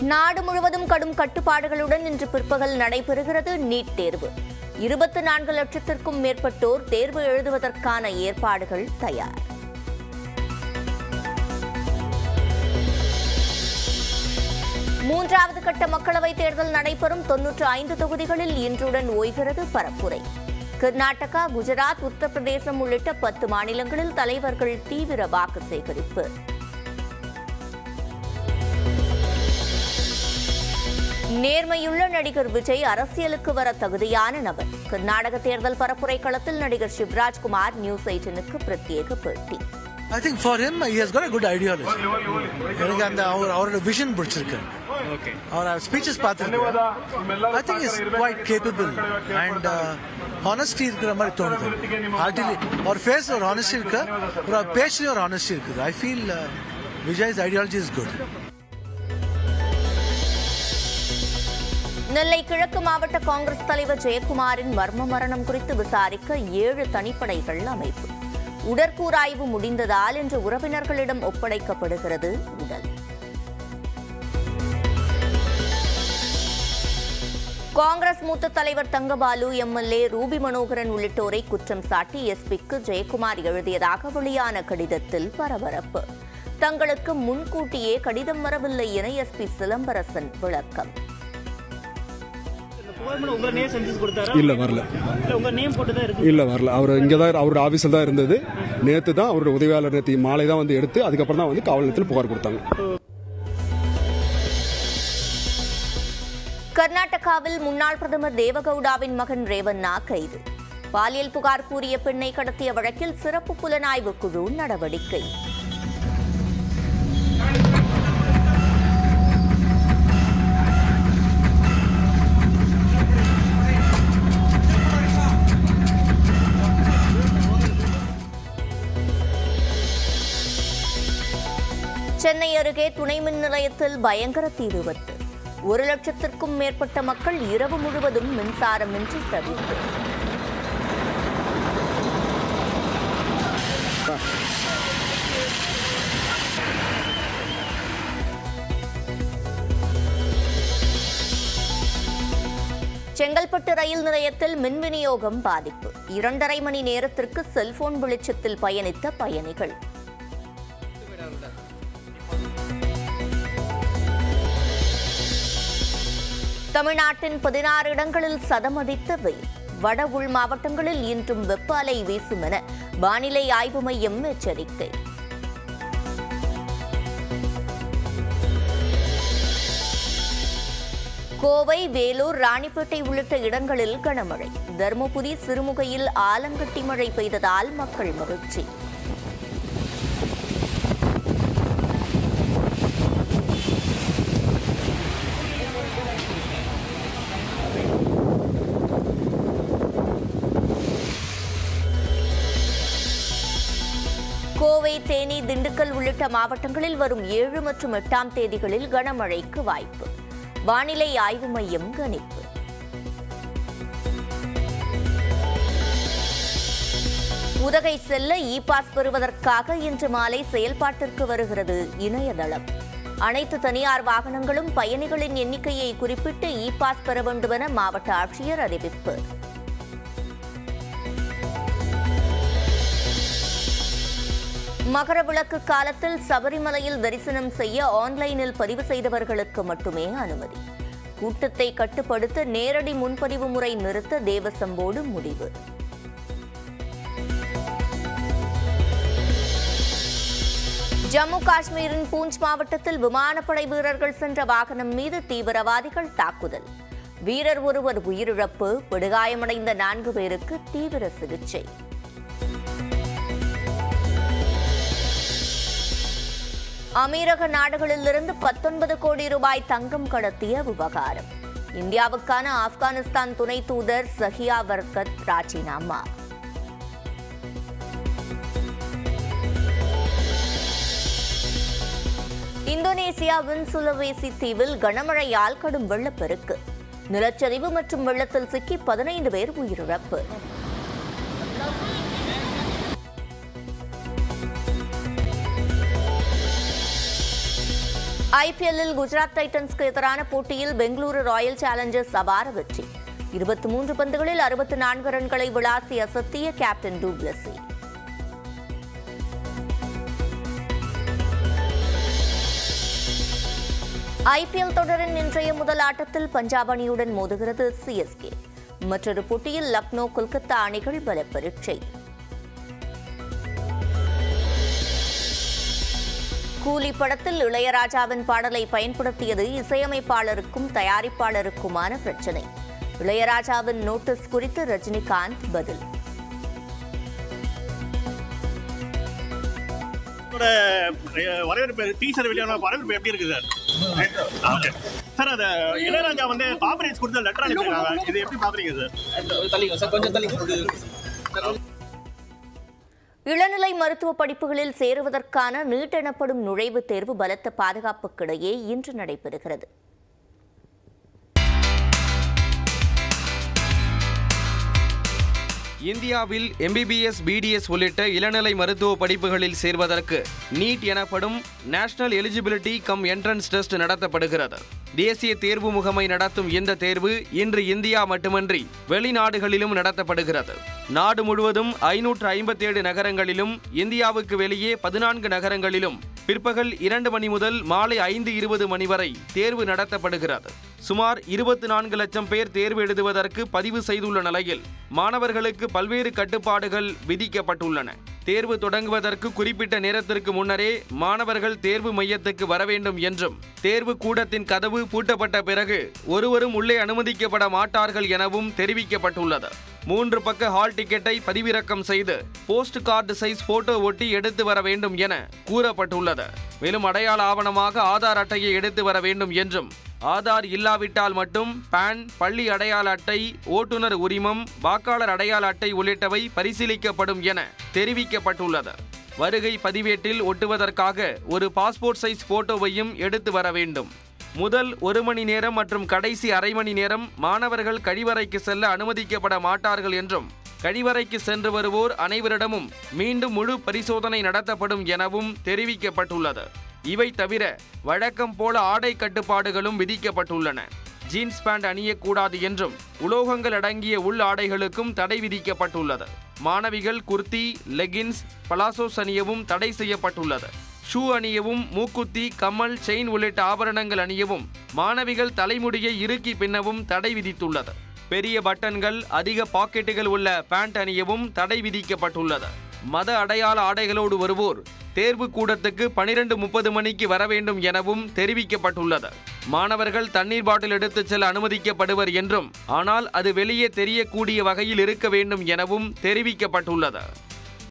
நாடு முழுவதும் கடும் கட்டுப்பாடுகளுடன் இன்று பிற்பகல் நடைபெறுகிறது நீட் தேர்வு இருபத்தி நான்கு லட்சத்திற்கும் மேற்பட்டோர் தேர்வு எழுதுவதற்கான ஏற்பாடுகள் தயார் மூன்றாவது கட்ட மக்களவைத் தேர்தல் நடைபெறும் தொன்னூற்று ஐந்து தொகுதிகளில் இன்றுடன் ஓய்கிறது பரப்புரை கர்நாடகா குஜராத் உத்தரப்பிரதேசம் உள்ளிட்ட பத்து மாநிலங்களில் தலைவர்கள் தீவிர வாக்கு சேகரிப்பு நேர்மையுள்ள நடிகர் விஜய் அரசியலுக்கு வர தகுதியான நபர் கர்நாடக தேர்தல் பரப்புரை களத்தில் நடிகர் சிவராஜ்குமார் நியூஸ் எயிட்டனுக்கு பிரத்யேக பேட்டி I think for him, he has got a good ideology. எனக்கு அந்த அவர் அவரோட விஷன் பிடிச்சிருக்கு அவர் ஸ்பீச்சஸ் பார்த்துருக்கேன் I think is quite capable and honesty இருக்கிற மாதிரி தோணுது ஆர்டிலி அவர் ஃபேஸ் ஒரு ஹானஸ்டி இருக்கு ஒரு பேச்சுலேயும் ஒரு ஹானஸ்டி இருக்குது I feel Vijay's ideology is good நெல்லை கிழக்கு மாவட்ட காங்கிரஸ் தலைவர் ஜெயக்குமாரின் மர்ம மரணம் குறித்து விசாரிக்க ஏழு தனிப்படைகள் அமைப்பு உடற்கூராய்வு முடிந்ததால் இன்று உறவினர்களிடம் ஒப்படைக்கப்படுகிறது உடல் காங்கிரஸ் மூத்த தலைவர் தங்கபாலு எம்எல்ஏ ரூபி மனோகரன் உள்ளிட்டோரை குற்றம் சாட்டி எஸ்பிக்கு ஜெயக்குமார் எழுதியதாக வெளியான கடிதத்தில் பரபரப்பு தங்களுக்கு முன்கூட்டியே கடிதம் வரவில்லை என எஸ்பி சிலம்பரசன் விளக்கம் புகைப்படம் உங்க நேம் சென்சஸ் கொடுத்தாரா இல்ல வரல இல்ல உங்க நேம் போட்டு தான் இருக்கு இல்ல வரல அவர் இங்க தான் அவரோட ஆபீஸ்ல தான் இருந்தது நேத்து தான் அவரோட உதவியாளர் நேற்று மாலை தான் வந்து எடுத்து அதுக்கப்புறம் தான் வந்து காவல் நிலையத்தில் புகார் கொடுத்தாங்க கர்நாடகாவில் முன்னாள் பிரதமர் தேவகவுடாவின் மகன் ரேவண்ணா கைது பாலியல் புகார் கூறிய பெண்ணை கடத்திய வழக்கில் சிறப்பு புலனாய்வு குழு நடவடிக்கை சென்னை அருகே துணை மின் நிலையத்தில் பயங்கர தீ விபத்து ஒரு லட்சத்திற்கும் மேற்பட்ட மக்கள் இரவு முழுவதும் மின்சாரமின்றி தவிப்பு செங்கல்பட்டு ரயில் நிலையத்தில் மின் விநியோகம் பாதிப்பு இரண்டரை மணி நேரத்திற்கு செல்போன் வெளிச்சத்தில் பயணித்த பயணிகள் தமிழ்நாட்டின் பதினாறு இடங்களில் சதமதித்த வெயில் வட உள் மாவட்டங்களில் இன்றும் வெப்ப அலை வீசும் என வானிலை ஆய்வு மையம் எச்சரிக்கை கோவை வேலூர் ராணிப்பேட்டை உள்ளிட்ட இடங்களில் கனமழை தருமபுரி சிறுமுகையில் ஆலங்கட்டி மழை பெய்ததால் மக்கள் மகிழ்ச்சி கோவை தேனி திண்டுக்கல் உள்ளிட்ட மாவட்டங்களில் வரும் ஏழு மற்றும் எட்டாம் தேதிகளில் கனமழைக்கு வாய்ப்பு வானிலை ஆய்வு மையம் கணிப்பு உதகை செல்ல இ பாஸ் பெறுவதற்காக இன்று மாலை செயல்பாட்டிற்கு வருகிறது இணையதளம் அனைத்து தனியார் வாகனங்களும் பயணிகளின் எண்ணிக்கையை குறிப்பிட்டு இ பாஸ் பெற வேண்டுமென மாவட்ட ஆட்சியர் அறிவிப்பு மகரவிளக்கு காலத்தில் சபரிமலையில் தரிசனம் செய்ய ஆன்லைனில் பதிவு செய்தவர்களுக்கு மட்டுமே அனுமதி கூட்டத்தை கட்டுப்படுத்த நேரடி முன்பதிவு முறை நிறுத்த தேவசம்போடு முடிவு ஜம்மு காஷ்மீரின் பூஞ்ச் மாவட்டத்தில் விமானப்படை வீரர்கள் சென்ற வாகனம் மீது தீவிரவாதிகள் தாக்குதல் வீரர் ஒருவர் உயிரிழப்பு விடுகாயமடைந்த நான்கு பேருக்கு தீவிர சிகிச்சை அமீரக நாடுகளிலிருந்து பத்தொன்பது கோடி ரூபாய் தங்கம் கடத்திய விவகாரம் இந்தியாவுக்கான ஆப்கானிஸ்தான் துணை தூதர் சஹியா வர்கத் ராஜினாமா இந்தோனேசியாவின் சுலவேசி தீவில் கனமழையால் கடும் வெள்ளப்பெருக்கு நிலச்சரிவு மற்றும் வெள்ளத்தில் சிக்கி பதினைந்து பேர் உயிரிழப்பு ஐபிஎல்லில் குஜராத் டைட்டன்ஸ்க்கு எதிரான போட்டியில் பெங்களூரு ராயல் சேலஞ்சர்ஸ் அபார வெற்றி இருபத்தி மூன்று பந்துகளில் அறுபத்தி நான்கு ரன்களை விளாசி அசத்திய கேப்டன் டூப்ளசி ஐபிஎல் தொடரின் இன்றைய முதல் ஆட்டத்தில் பஞ்சாப் அணியுடன் மோதுகிறது சிஎஸ்கே மற்றொரு போட்டியில் லக்னோ கொல்கத்தா அணிகள் பலப்பரீட்சை கூலி படத்தில் இளையராஜாவின் பாடலை பயன்படுத்தியது இசையமைப்பாளருக்கும் தயாரிப்பாளருக்குமான பிரச்சனை இளையராஜாவின் நோட்டீஸ் குறித்து ரஜினிகாந்த் பதில் உங்களோட அஹ், வரவேற்பு டீசர் வெளியான வரவேற்பு எப்படி இருக்கு சார் ஓகே சார் அது இளையராஜா வந்து காப்பரேஜ் கொடுத்த லெட்டர் அனுப்பியிருக்காங்க இது எப்படி பாக்குறீங்க சார் தள்ளிங்க சார் கொஞ்சம் தள்ளி இளநிலை மருத்துவ படிப்புகளில் சேருவதற்கான நீட் எனப்படும் நுழைவுத் தேர்வு பலத்த பாதுகாப்புக்கிடையே இன்று நடைபெறுகிறது இந்தியாவில் எம்பிபிஎஸ் பிடிஎஸ் உள்ளிட்ட இளநிலை மருத்துவ படிப்புகளில் சேர்வதற்கு நீட் எனப்படும் national eligibility cum entrance test நடத்தப்படுகிறது தேசிய தேர்வு முகமை நடத்தும் இந்த தேர்வு இன்று இந்தியா மட்டுமன்றி வெளிநாடுகளிலும் நடத்தப்படுகிறது நாடு முழுவதும் ஐநூற்று ஐம்பத்தேழு நகரங்களிலும் இந்தியாவுக்கு வெளியே பதினான்கு நகரங்களிலும் பிற்பகல் இரண்டு மணி முதல் மாலை ஐந்து இருபது மணி வரை தேர்வு நடத்தப்படுகிறது சுமார் இருபத்தி நான்கு லட்சம் பேர் தேர்வு எழுதுவதற்கு பதிவு செய்துள்ள நிலையில் மாணவர்களுக்கு பல்வேறு கட்டுப்பாடுகள் விதிக்கப்பட்டுள்ளன தேர்வு தொடங்குவதற்கு குறிப்பிட்ட நேரத்திற்கு முன்னரே மாணவர்கள் தேர்வு மையத்துக்கு வர வேண்டும் என்றும் தேர்வு கூடத்தின் கதவு பூட்டப்பட்ட பிறகு ஒருவரும் உள்ளே அனுமதிக்கப்பட மாட்டார்கள் எனவும் தெரிவிக்கப்பட்டுள்ளது மூன்று பக்க ஹால் டிக்கெட்டை பதிவிறக்கம் செய்து போஸ்ட் கார்டு சைஸ் போட்டோ ஒட்டி எடுத்து வர வேண்டும் என கூறப்பட்டுள்ளது மேலும் அடையாள ஆவணமாக ஆதார் அட்டையை எடுத்து வர வேண்டும் என்றும் ஆதார் இல்லாவிட்டால் மட்டும் பான் பள்ளி அடையாள அட்டை ஓட்டுநர் உரிமம் வாக்காளர் அடையாள அட்டை உள்ளிட்டவை பரிசீலிக்கப்படும் என தெரிவிக்கப்பட்டுள்ளது வருகை பதிவேட்டில் ஒட்டுவதற்காக ஒரு பாஸ்போர்ட் சைஸ் போட்டோவையும் எடுத்து வர வேண்டும் முதல் ஒரு மணி நேரம் மற்றும் கடைசி அரை மணி நேரம் மாணவர்கள் கழிவறைக்கு செல்ல அனுமதிக்கப்பட மாட்டார்கள் என்றும் கழிவறைக்கு சென்று வருவோர் அனைவரிடமும் மீண்டும் முழு பரிசோதனை நடத்தப்படும் எனவும் தெரிவிக்கப்பட்டுள்ளது இவை தவிர வழக்கம் போல ஆடை கட்டுப்பாடுகளும் விதிக்கப்பட்டுள்ளன ஜீன்ஸ் பேண்ட் அணியக்கூடாது என்றும் உலோகங்கள் அடங்கிய உள் ஆடைகளுக்கும் தடை விதிக்கப்பட்டுள்ளது மாணவிகள் குர்த்தி லெகின்ஸ் பலாசோஸ் அணியவும் தடை செய்யப்பட்டுள்ளது ஷூ அணியவும் மூக்குத்தி கம்மல் செயின் உள்ளிட்ட ஆபரணங்கள் அணியவும் மாணவிகள் தலைமுடியை இறுக்கி பின்னவும் தடை விதித்துள்ளது பெரிய பட்டன்கள் அதிக பாக்கெட்டுகள் உள்ள பேண்ட் அணியவும் தடை விதிக்கப்பட்டுள்ளது மத அடையாள ஆடைகளோடு வருவோர் தேர்வு கூடத்துக்கு பனிரெண்டு முப்பது மணிக்கு வர வேண்டும் எனவும் தெரிவிக்கப்பட்டுள்ளது மாணவர்கள் தண்ணீர் பாட்டில் எடுத்துச் செல்ல அனுமதிக்கப்படுவர் என்றும் ஆனால் அது வெளியே தெரியக்கூடிய வகையில் இருக்க வேண்டும் எனவும் தெரிவிக்கப்பட்டுள்ளது